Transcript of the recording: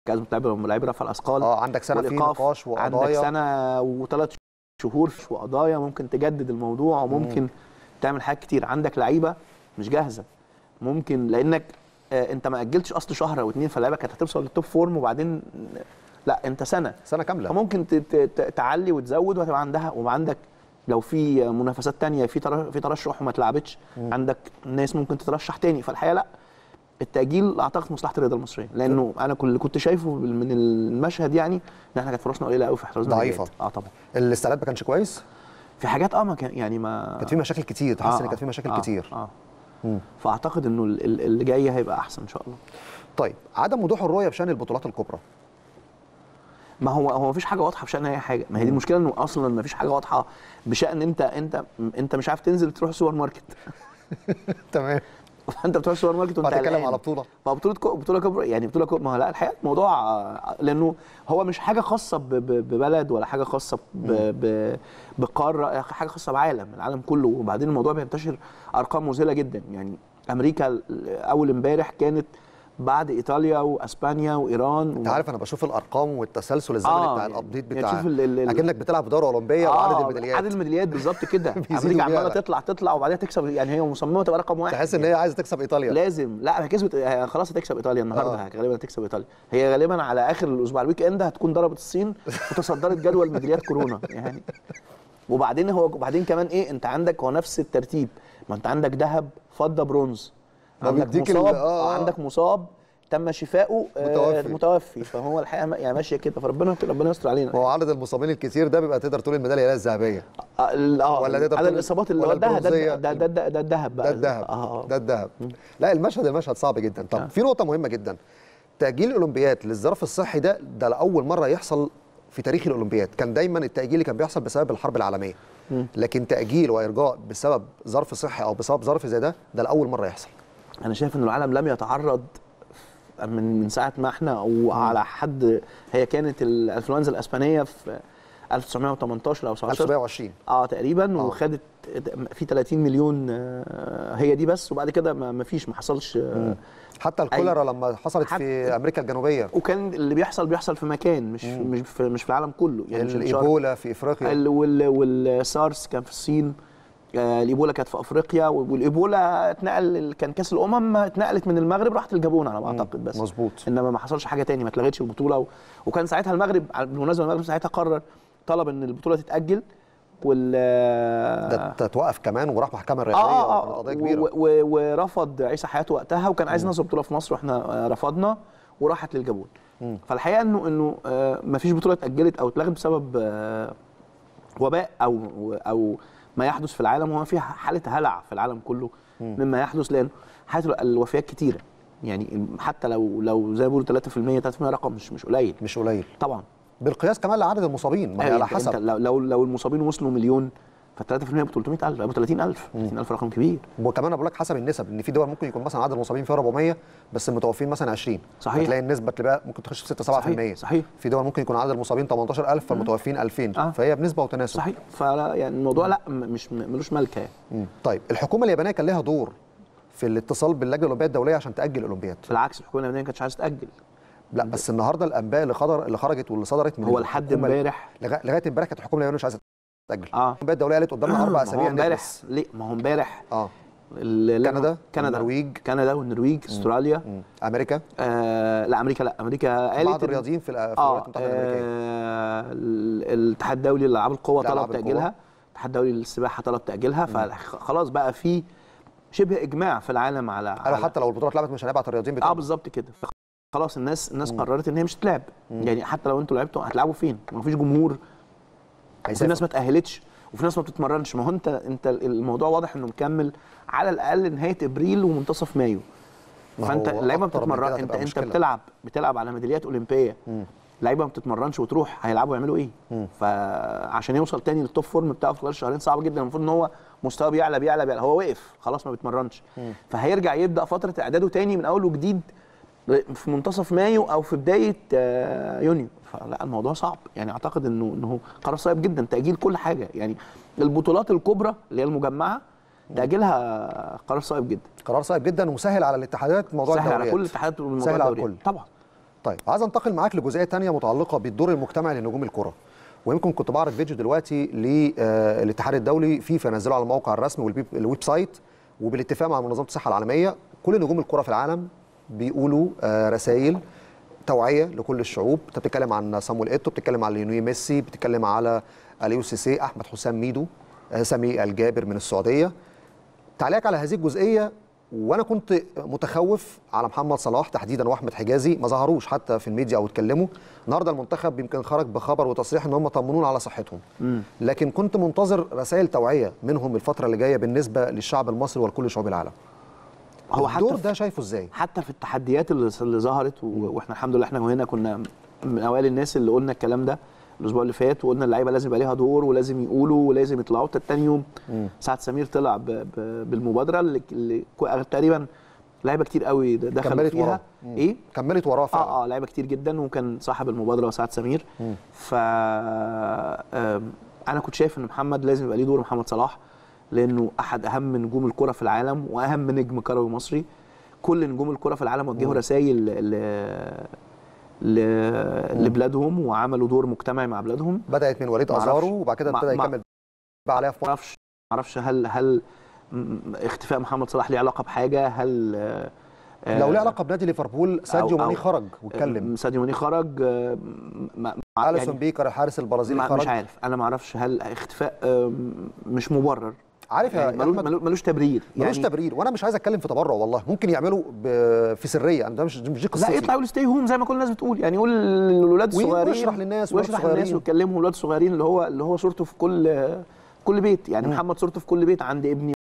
ازمه لعيبه لعيبه رفع الاثقال اه عندك سنه في والإيقاف. نقاش عندك وقضايا سنه وثلاث شهور وقضايا ممكن تجدد الموضوع وممكن تعمل حاجات كتير عندك لعيبه مش جاهزه ممكن لانك آه، انت ما اجلتش اصل شهر او اتنين فاللعيبه كانت هتوصل للتوب فورم وبعدين لا انت سنه سنه كامله فممكن ت- ت- ت- تعلي وتزود وهتبقى عندها ويبقى عندك لو في منافسات تانية في تر- في ترشح وما اتلعبتش عندك ناس ممكن تترشح تاني فالحقيقه لا التاجيل اعتقد مصلحه الرياضه المصريه لانه انا كل اللي كنت شايفه من المشهد يعني ان احنا كانت فرصنا قليله قوي في احترازنا ضعيفة. للجهاد. اه طبعا الاستعداد ما كانش كويس في حاجات اه ما كان يعني ما كانت في مشاكل كتير تحس ان آه، كانت في مشاكل آه، كتير اه مم. فاعتقد انه ال- ال- اللي جاي هيبقى احسن ان شاء الله طيب عدم وضوح الرؤيه بشان البطولات الكبرى ما هو هو مفيش حاجه واضحه بشان اي حاجه ما هي دي المشكله انه اصلا مفيش حاجه واضحه بشان انت انت انت مش عارف تنزل تروح السوبر ماركت تمام فانت بتروح السوبر ماركت وانت هتتكلم قلقان. على بطوله ما بطوله كو- بطوله كبرى يعني بطوله كبرى ما هو لا الحقيقه الموضوع آه، لانه هو مش حاجه خاصه ب- ب- ببلد ولا حاجه خاصه ب- ب- بقاره حاجه خاصه بعالم العالم كله وبعدين الموضوع بينتشر ارقام مذهله جدا يعني امريكا ال- اول امبارح كانت بعد ايطاليا واسبانيا وايران انت عارف انا بشوف الارقام والتسلسل الزمني آه، بتاع يعني- الابديت يعني بتاع تشوف ال- ال- ال- اكنك بتلعب في دوره اولمبيه وعدد الميداليات عدد الميداليات بالظبط كده بيزيد امريكا عماله وبيعلى. تطلع تطلع وبعدين تكسب يعني هي مصممه تبقى رقم واحد تحس ان يعني. هي عايزه تكسب ايطاليا لازم لا هي كسبت هي خلاص هتكسب ايطاليا النهارده آه. غالبا هتكسب ايطاليا هي غالبا على اخر الاسبوع الويك اند هتكون ضربت الصين وتصدرت جدول ميداليات كورونا يعني وبعدين هو وبعدين كمان ايه انت عندك هو نفس الترتيب ما انت عندك ذهب فضه برونز ما عندك بيديك ال- مصاب آه. آه. عندك مصاب تم شفاؤه آه، متوفي. متوفي فهو الحقيقه ما- يعني ماشيه كده فربنا ربنا يستر علينا هو عدد المصابين الكتير ده بيبقى تقدر تقول الميداليه هي الذهبيه اه ال- آه، ولا تقدر على تقول- الاصابات اللي ولا هو ده البرونزية. ده ده ده ده الذهب ده بقى الذهب اه ده الذهب لا المشهد المشهد صعب جدا طب آه. في نقطه مهمه جدا تاجيل الاولمبياد للظرف الصحي ده ده لاول مره يحصل في تاريخ الاولمبياد كان دايما التاجيل اللي كان بيحصل بسبب الحرب العالميه لكن تاجيل وارجاء بسبب ظرف صحي او بسبب ظرف زي ده ده لاول مره يحصل انا شايف ان العالم لم يتعرض من من ساعه ما احنا او على حد هي كانت الانفلونزا الاسبانيه في 1918 او 19 1920 اه تقريبا وخدت في 30 مليون آه، هي دي بس وبعد كده ما ما فيش ما حصلش آه، حتى الكوليرا لما حصلت في حتى- امريكا الجنوبيه وكان اللي بيحصل بيحصل في مكان مش مش في مش في العالم كله يعني مش الشرق. الايبولا في افريقيا ال- وال والسارس كان في الصين آه، الايبولا كانت في افريقيا والايبولا اتنقل كان كاس الامم اتنقلت من المغرب راحت الجابون على ما اعتقد بس مظبوط. انما ما حصلش حاجه تاني ما اتلغتش البطوله و... وكان ساعتها المغرب على- بالمناسبه المغرب ساعتها قرر طلب ان البطوله تتاجل وال ده تتوقف كمان وراح محكمه رياضيه اه وكانت اه قضيه و- كبيره و- ورفض عيسى حياته وقتها وكان عايز ينظم بطوله في مصر واحنا آه، رفضنا وراحت للجابون فالحقيقه انه انه ما فيش بطوله اتاجلت او اتلغت بسبب آه، وباء او او ما يحدث في العالم وهو في حاله هلع في العالم كله مما يحدث لان حاله الوفيات كتيره يعني حتى لو لو زي ما بيقولوا 3% 3% رقم مش مش قليل مش قليل طبعا بالقياس كمان لعدد المصابين ما هي أيوة، على أنت- أنت حسب لو لو لو المصابين وصلوا مليون ف 3% ب 300000 ب 30000 30000 رقم كبير وكمان انا بقول لك حسب النسب ان في دول ممكن يكون مثلا عدد المصابين فيها 400 بس المتوفين مثلا 20 صحيح. تلاقي النسبه تبقى ممكن تخش في 6 7% صحيح، صحيح. في دول ممكن يكون عدد المصابين 18000 فالمتوفين 2000 آه. فهي بنسبه وتناسب صحيح فلا يعني الموضوع لا م- مش م- ملوش ملكه يعني. مم. طيب الحكومه اليابانيه كان لها دور في الاتصال باللجنه الاولمبيه الدوليه عشان تاجل الاولمبياد بالعكس الحكومه اليابانيه ما كانتش عايزه تاجل لا بس النهارده الانباء اللي خضر اللي خرجت واللي صدرت من هو لحد الحكومة- امبارح لغا- لغايه امبارح كانت الحكومه اليابانيه مش عايزه تاجل اه الانباء الدوليه قالت قدامنا اربع ما اسابيع هو امبارح نلبس. ليه ما هو امبارح اه ال- كندا كندا والنرويج. كندا والنرويج استراليا مم. امريكا آه لا امريكا لا امريكا قالت بعض إن- الرياضيين في الأ- في الولايات اه المتحده الامريكيه آه، ال- الاتحاد الدولي لالعاب القوه لألعاب طلب القوة. تاجيلها الاتحاد الدولي للسباحه طلب تاجيلها فخلاص بقى في شبه اجماع في العالم على, قالوا على حتى لو البطوله اتلعبت مش هنبعت الرياضيين اه بتوعنا بالظبط كده خلاص الناس الناس قررت ان هي مش هتلعب يعني حتى لو انتوا لعبتوا هتلعبوا فين؟ ما فيش جمهور وفي هيسافر. ناس ما تاهلتش وفي ناس ما بتتمرنش ما هو انت انت الموضوع واضح انه مكمل على الاقل نهايه ابريل ومنتصف مايو ما فانت هو اللعيبه ما أكتر من كده بتتمرن انت هتبقى انت مشكلة. بتلعب بتلعب على ميداليات اولمبيه لعيبه ما بتتمرنش وتروح هيلعبوا يعملوا ايه؟ فعشان يوصل تاني للتوب فورم بتاعه في خلال شهرين صعب جدا المفروض ان هو مستواه بيعلى بيعلى بيعلى هو وقف خلاص ما بيتمرنش فهيرجع يبدا فتره اعداده تاني من اول وجديد في منتصف مايو او في بدايه آه، يونيو فلا الموضوع صعب يعني اعتقد انه انه قرار صعب جدا تاجيل كل حاجه يعني البطولات الكبرى اللي هي المجمعه تاجيلها قرار صعب جدا قرار صعب جدا ومسهل على الاتحادات موضوع سهل على الدوريات كل الاتحادات والموضوع سهل على الدوري. الكل طبعا طيب عايز انتقل معاك لجزئيه تانية متعلقه بالدور المجتمعي لنجوم الكره ويمكن كنت بعرض فيديو دلوقتي للاتحاد الدولي فيفا نزله على الموقع الرسمي والويب سايت وبالاتفاق مع منظمه الصحه العالميه كل نجوم الكره في العالم بيقولوا رسائل توعيه لكل الشعوب انت بتتكلم عن صامويل ايتو بتتكلم على ليوني ميسي بتتكلم على اليو سيسي احمد حسام ميدو سامي الجابر من السعوديه تعليقك على هذه الجزئيه وانا كنت متخوف على محمد صلاح تحديدا واحمد حجازي ما ظهروش حتى في الميديا او اتكلموا النهارده المنتخب يمكن خرج بخبر وتصريح ان هم طمنون على صحتهم مم. لكن كنت منتظر رسائل توعيه منهم الفتره اللي جايه بالنسبه للشعب المصري ولكل شعوب العالم هو حتى الدور في- ده شايفه ازاي حتى في التحديات اللي اللي ظهرت و- واحنا الحمد لله احنا هنا كنا من اوائل الناس اللي قلنا الكلام ده الاسبوع اللي فات وقلنا اللعيبه لازم يبقى ليها دور ولازم يقولوا ولازم يطلعوا تا- تاني يوم سعد سمير طلع ب- ب- بالمبادره اللي, اللي كو- تقريبا لعيبه كتير قوي د- دخلوا كملت فيها وراه. مم. ايه كملت وراه فعلا اه اه لعيبه كتير جدا وكان صاحب المبادره سعد سمير ف آم، انا كنت شايف ان محمد لازم يبقى ليه دور محمد صلاح لانه احد اهم نجوم الكره في العالم واهم نجم كروي مصري كل نجوم الكره في العالم وجهوا رسائل ل... ل... لبلادهم وعملوا دور مجتمعي مع بلادهم بدات من وليد معرفش. ازارو وبعد كده ما- ابتدى ما- يكمل بقى عليها في ما اعرفش ما اعرفش هل هل م- اختفاء محمد صلاح ليه علاقه بحاجه هل آه، لو ليه علاقه بنادي ليفربول ساديو أو- ماني أو- خرج واتكلم ساديو ماني خرج آه، ما ما- اليسون بيكر الحارس البرازيلي ما- خرج مش عارف انا ما اعرفش هل اختفاء آم، مش مبرر عارف يا يعني يا ملو- أحمد؟ ملو- ملوش تبرير ملوش تبرير وانا مش عايز اتكلم في تبرع والله ممكن يعملوا ب- في سريه انا ده مش مش دي لا قصتي يطلع يقول ستي هوم زي ما كل الناس بتقول يعني يقول للولاد وي- الصغيرين ويشرح للناس ولاد ويشرح للناس صغيرين. ويكلمهم ولاد صغيرين اللي هو اللي هو صورته في كل كل بيت يعني محمد صورته في كل بيت عند ابني